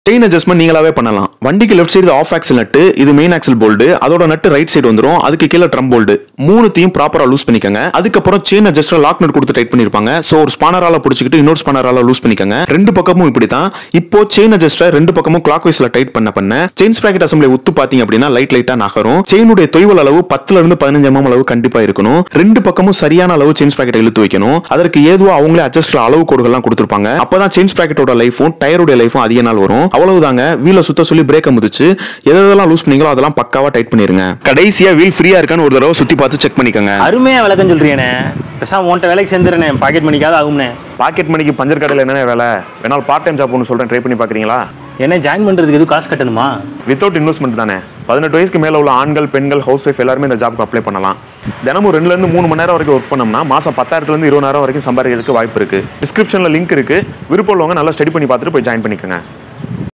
chain adjustment நீங்களாவே பண்ணலாம் வண்டிக்கு லெஃப்ட் சைடு ஆஃப் ஆக்சல் நட்டு இது மெயின் ஆக்சல் போல்டு அதோட நட்டு ரைட் சைடு வந்துரும் அதுக்கு கீழே ட்ரம் போல்டு மூணுத்தையும் ப்ராப்பரா லூஸ் பண்ணிக்கங்க அதுக்கப்புறம் செயின் அட்ஜஸ்டர் லாக் நட் கொடுத்து டைட் பண்ணிருப்பாங்க சோ ஒரு ஸ்பானரால பிடிச்சிக்கிட்டு இன்னொரு ஸ்பானரால லூஸ் பண்ணிக்கங்க ரெண்டு பக்கமும் இப்படி தான் இப்போ செயின் அட்ஜஸ்டர் ரெண்டு பக்கமும் கிளாக் வைஸ்ல டைட் பண்ண பண்ண செயின் ஸ்ப்ராக்கெட் அசம்பிளி உத்து பாத்தீங்க அப்படின்னா லைட் லைட்டா நகரும் செயினுடைய தொய்வல் அளவு பத்துல இருந்து பதினஞ்சு mm அளவு கண்டிப்பா இருக்கணும் ரெண்டு பக்கமும் சரியான அளவு செயின் ஸ்ப்ராக்கெட் இழுத்து வைக்கணும் அதற்கு ஏதுவா அவங்களே அட்ஜஸ்டர் அளவு கோடுகள்லாம் கொடுத்துருப்பாங்க அப்பதான் செயின் ஸ்ப்ராக்கெட்டோட லைஃபும் டயருடைய லைஃபும் அதிக நாள் வரும் அவ்வளவுதாங்க வீல சுத்த சொல்லி பிரேக்கை முதிச்சு எதெல்லாம் லூஸ் பண்ணீங்களோ அதெல்லாம் பக்காவா டைட் பண்ணிருங்க கடைசியா வீல் ஃப்ரீயா இருக்கான்னு ஒரு தடவை சுத்தி பார்த்து செக் பண்ணிக்கோங்க அருமையா விளக்கம் சொல்றியண்ணே பேசாம உன்ட்ட வேலைக்கு சேர்ந்துறேனே பாக்கெட் மணிக்காவது ஆகும்னே பாக்கெட் மணிக்கு பஞ்சர் கடையில் என்ன வேலை வேணாலும் பார்ட் டைம் ஜாப் ஒன்று சொல்றேன் ட்ரை பண்ணி பாக்குறீங்களா என்ன ஜாயின் பண்றதுக்கு எதுவும் காசு கட்டணுமா வித்தவுட் இன்வெஸ்ட்மெண்ட் தானே பதினெட்டு வயசுக்கு மேல உள்ள ஆண்கள் பெண்கள் ஹவுஸ் ஒய்ஃப் எல்லாருமே இந்த ஜாப்க்கு அப்ளை பண்ணலாம் தினமும் ரெண்டுல இருந்து மூணு மணி நேரம் வரைக்கும் ஒர்க் பண்ணோம்னா மாசம் பத்தாயிரத்துல இருந்து இருபதாயிரம் வரைக்கும் சம்பாதிக்கிறதுக்கு வாய்ப்பு இருக்கு டிஸ்கிரிப்ஷன்ல லிங்க் இருக்கு விருப்பம் உள்ளவங்க நல்லா ஸ்டடி பண்ணி பார்த்துட்டு போய் ஜாயின் பண்ணிக்கோங்க